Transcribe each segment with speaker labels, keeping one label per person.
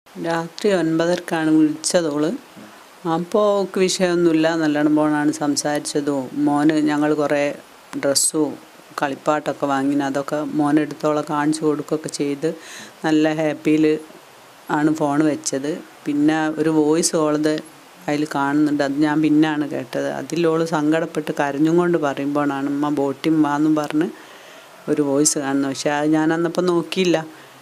Speaker 1: രാത്രി ഒൻപതരക്കാണ് വിളിച്ചതോള് അപ്പോൾ ഓക്ക് വിഷയമൊന്നുമില്ല നല്ലോണം പോണാണ് സംസാരിച്ചതും മോന് ഞങ്ങൾ കുറേ ഡ്രസ്സും കളിപ്പാട്ടമൊക്കെ വാങ്ങിന് അതൊക്കെ മോനെടുത്തോളം കാണിച്ചു കൊടുക്കുകയൊക്കെ ചെയ്ത് നല്ല ഹാപ്പിയിൽ ആണ് ഫോൺ വെച്ചത് പിന്നെ ഒരു വോയിസ് ഓളത് അതിൽ കാണുന്നുണ്ട് അത് ഞാൻ പിന്നാണ് കേട്ടത് അതിലോള് സങ്കടപ്പെട്ട് കരഞ്ഞും കൊണ്ട് പറയുമ്പോഴാണ് ഉമ്മ ബോട്ടിം വാന്നും പറഞ്ഞ് ഒരു വോയിസ് കാണുന്നത് പക്ഷെ അത് ഞാൻ അന്നപ്പോൾ നോക്കിയില്ല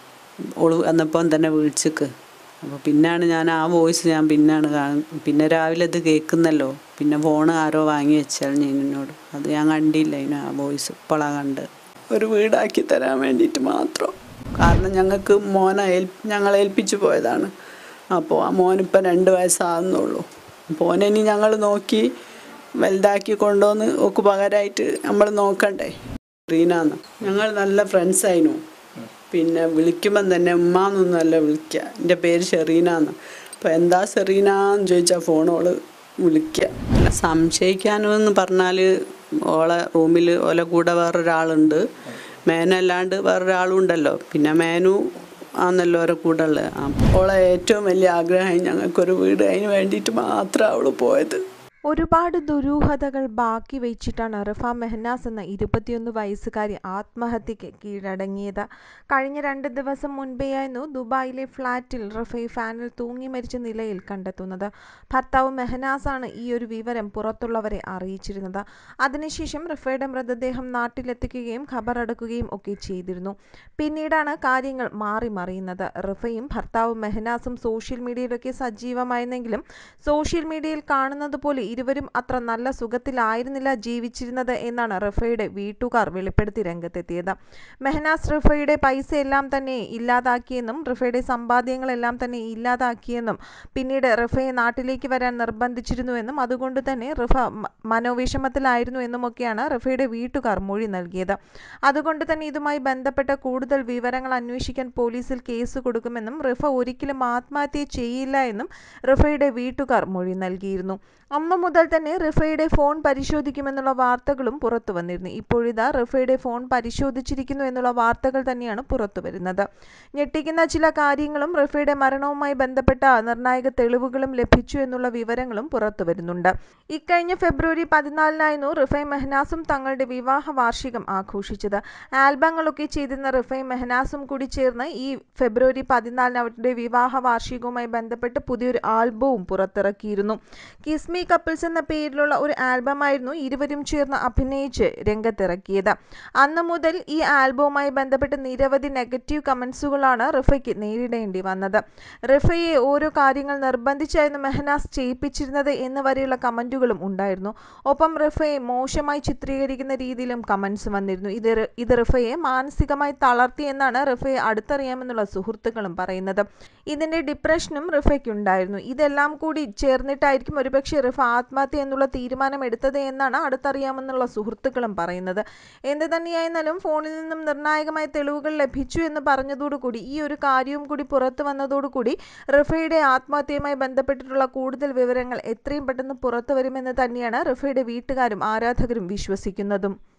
Speaker 1: ഓള് അന്നപ്പം തന്നെ വിളിച്ചിക്ക് അപ്പോൾ പിന്നാണ് ഞാൻ ആ വോയിസ് ഞാൻ പിന്നാണ് കാണും പിന്നെ രാവിലെ ഇത് കേൾക്കുന്നല്ലോ പിന്നെ ഫോൺ ആരോ വാങ്ങി വെച്ചാൽ ഞാൻ എന്നോട് അത് ഞാൻ കണ്ടില്ല അതിന് ആ വോയിസ് ഇപ്പോഴാണ് കണ്ടത് ഒരു വീടാക്കി തരാൻ വേണ്ടിയിട്ട് മാത്രം കാരണം ഞങ്ങൾക്ക് മോനെ ഏൽ ഞങ്ങളെ ഏൽപ്പിച്ചു പോയതാണ് അപ്പോൾ ആ മോനിപ്പോൾ രണ്ട് വയസ്സാകുന്നുള്ളൂ അപ്പോൾ ഓനെ ഇനി ഞങ്ങൾ നോക്കി വലുതാക്കി കൊണ്ടുവന്ന് ഓക്ക് പകരമായിട്ട് നമ്മൾ നോക്കണ്ടേ റീനാന്ന് ഞങ്ങൾ നല്ല ഫ്രണ്ട്സായിരുന്നു പിന്നെ വിളിക്കുമ്പം തന്നെ ഉമ്മാന്നൊന്നുമല്ല വിളിക്കുക എൻ്റെ പേര് ഷെറീനാന്ന് അപ്പോൾ എന്താ ഷെറീനാന്ന് ചോദിച്ചാൽ ഫോണോള് വിളിക്കുക അല്ല സംശയിക്കാനെന്ന് പറഞ്ഞാൽ ഓളെ റൂമിൽ ഓലെ കൂടെ വേറൊരാളുണ്ട് മേനല്ലാണ്ട് വേറൊരാളും ഉണ്ടല്ലോ പിന്നെ മേനു ആന്നല്ലോ ഓരോ കൂടെ ഉള്ളത് ഓളെ ഏറ്റവും വലിയ ആഗ്രഹം ഞങ്ങൾക്കൊരു വീട് അതിന് വേണ്ടിയിട്ട് മാത്രമാണ് അവൾ പോയത്
Speaker 2: ഒരുപാട് ദുരൂഹതകൾ ബാക്കി വെച്ചിട്ടാണ് റിഫ മെഹനാസ് എന്ന ഇരുപത്തിയൊന്ന് വയസ്സുകാരി ആത്മഹത്യക്ക് കീഴടങ്ങിയത് കഴിഞ്ഞ രണ്ട് ദിവസം മുൻപെയായിരുന്നു ദുബായിലെ ഫ്ളാറ്റിൽ റിഫയെ ഫാനിൽ തൂങ്ങി മരിച്ച നിലയിൽ കണ്ടെത്തുന്നത് ഭർത്താവ് മെഹനാസാണ് ഈ ഒരു വിവരം പുറത്തുള്ളവരെ അറിയിച്ചിരുന്നത് അതിനുശേഷം റിഫയുടെ മൃതദേഹം നാട്ടിലെത്തിക്കുകയും ഖബറടക്കുകയും ഒക്കെ ചെയ്തിരുന്നു പിന്നീടാണ് കാര്യങ്ങൾ മാറി മറിയുന്നത് റിഫയും ഭർത്താവ് മെഹനാസും സോഷ്യൽ മീഡിയയിലൊക്കെ സജീവമായിരുന്നെങ്കിലും സോഷ്യൽ മീഡിയയിൽ കാണുന്നത് പോലെ ഇരുവരും അത്ര നല്ല സുഖത്തിലായിരുന്നില്ല ജീവിച്ചിരുന്നത് എന്നാണ് റിഫയുടെ വീട്ടുകാർ വെളിപ്പെടുത്തി രംഗത്തെത്തിയത് മെഹനാസ് റിഫയുടെ പൈസ എല്ലാം തന്നെ ഇല്ലാതാക്കിയെന്നും റിഫയുടെ സമ്പാദ്യങ്ങളെല്ലാം തന്നെ ഇല്ലാതാക്കിയെന്നും പിന്നീട് റിഫയെ നാട്ടിലേക്ക് വരാൻ നിർബന്ധിച്ചിരുന്നുവെന്നും അതുകൊണ്ട് തന്നെ റിഫ മ- മനോവിഷമത്തിലായിരുന്നു എന്നുമൊക്കെയാണ് റിഫയുടെ വീട്ടുകാർ മൊഴി നൽകിയത് അതുകൊണ്ട് തന്നെ ഇതുമായി ബന്ധപ്പെട്ട കൂടുതൽ വിവരങ്ങൾ അന്വേഷിക്കാൻ പോലീസിൽ കേസ് കൊടുക്കുമെന്നും റിഫ ഒരിക്കലും ആത്മഹത്യ ചെയ്യില്ല എന്നും റിഫയുടെ വീട്ടുകാർ മൊഴി നൽകിയിരുന്നു അന്ന് മുതൽ തന്നെ റിഫയുടെ ഫോൺ പരിശോധിക്കുമെന്നുള്ള വാർത്തകളും പുറത്തു വന്നിരുന്നു ഇപ്പോഴിതാ റിഫയുടെ ഫോൺ പരിശോധിച്ചിരിക്കുന്നു എന്നുള്ള വാർത്തകൾ തന്നെയാണ് പുറത്തു വരുന്നത് ഞെട്ടിക്കുന്ന ചില കാര്യങ്ങളും റിഫയുടെ മരണവുമായി ബന്ധപ്പെട്ട നിർണായക തെളിവുകളും ലഭിച്ചു എന്നുള്ള വിവരങ്ങളും പുറത്തു വരുന്നുണ്ട് ഇക്കഴിഞ്ഞ ഫെബ്രുവരി പതിനാലിനായിരുന്നു റിഫയും മെഹനാസും തങ്ങളുടെ വിവാഹ വാർഷികം ആഘോഷിച്ചത് ആൽബങ്ങളൊക്കെ ചെയ്തിരുന്ന റിഫയും മെഹനാസും കൂടി ചേർന്ന് ഈ ഫെബ്രുവരി പതിനാലിന് അവരുടെ വിവാഹ വാർഷികവുമായി ബന്ധപ്പെട്ട് പുതിയൊരു ആൽബവും പുറത്തിറക്കിയിരുന്നു കിസ്മി കപ്പിൾസ് എന്ന പേരിലുള്ള ഒരു ആൽബമായിരുന്നു ഇരുവരും ചേർന്ന് അഭിനയിച്ച് രംഗത്തിറക്കിയത് അന്ന് മുതൽ ഈ ആൽബവുമായി ബന്ധപ്പെട്ട് നിരവധി നെഗറ്റീവ് കമൻസുകളാണ് റിഫയ്ക്ക് നേരിടേണ്ടി വന്നത് റിഫയെ ഓരോ കാര്യങ്ങൾ നിർബന്ധിച്ചായിരുന്നു മെഹനാസ് ചെയ്യിപ്പിച്ചിരുന്നത് എന്ന് വരെയുള്ള കമൻറ്റുകളും ഉണ്ടായിരുന്നു ഒപ്പം റിഫയെ മോശമായി ചിത്രീകരിക്കുന്ന രീതിയിലും കമൻസ് വന്നിരുന്നു ഇത് റി- ഇത് റിഫയെ മാനസികമായി തളർത്തി എന്നാണ് റിഫയെ അടുത്തറിയാമെന്നുള്ള സുഹൃത്തുക്കളും പറയുന്നത് ഇതിൻ്റെ ഡിപ്രഷനും റിഫയ്ക്കുണ്ടായിരുന്നു ഇതെല്ലാം കൂടി ചേർന്നിട്ടായിരിക്കും ഒരുപക്ഷെ റിഫ ആത്മഹത്യ എന്നുള്ള തീരുമാനം എടുത്തത് എന്നാണ് അടുത്തറിയാമെന്നുള്ള സുഹൃത്തുക്കളും പറയുന്നത് എന്ത് തന്നെയായിരുന്നാലും ഫോണിൽ നിന്നും നിർണായകമായ തെളിവുകൾ ലഭിച്ചു എന്ന് പറഞ്ഞതോടുകൂടി ഈ ഒരു കാര്യവും കൂടി പുറത്തു വന്നതോടുകൂടി റിഫയുടെ ആത്മഹത്യയുമായി ബന്ധപ്പെട്ടിട്ടുള്ള കൂടുതൽ വിവരങ്ങൾ എത്രയും പെട്ടെന്ന് പുറത്തു വരുമെന്ന് തന്നെയാണ് റിഫയുടെ വീട്ടുകാരും ആരാധകരും വിശ്വസിക്കുന്നതും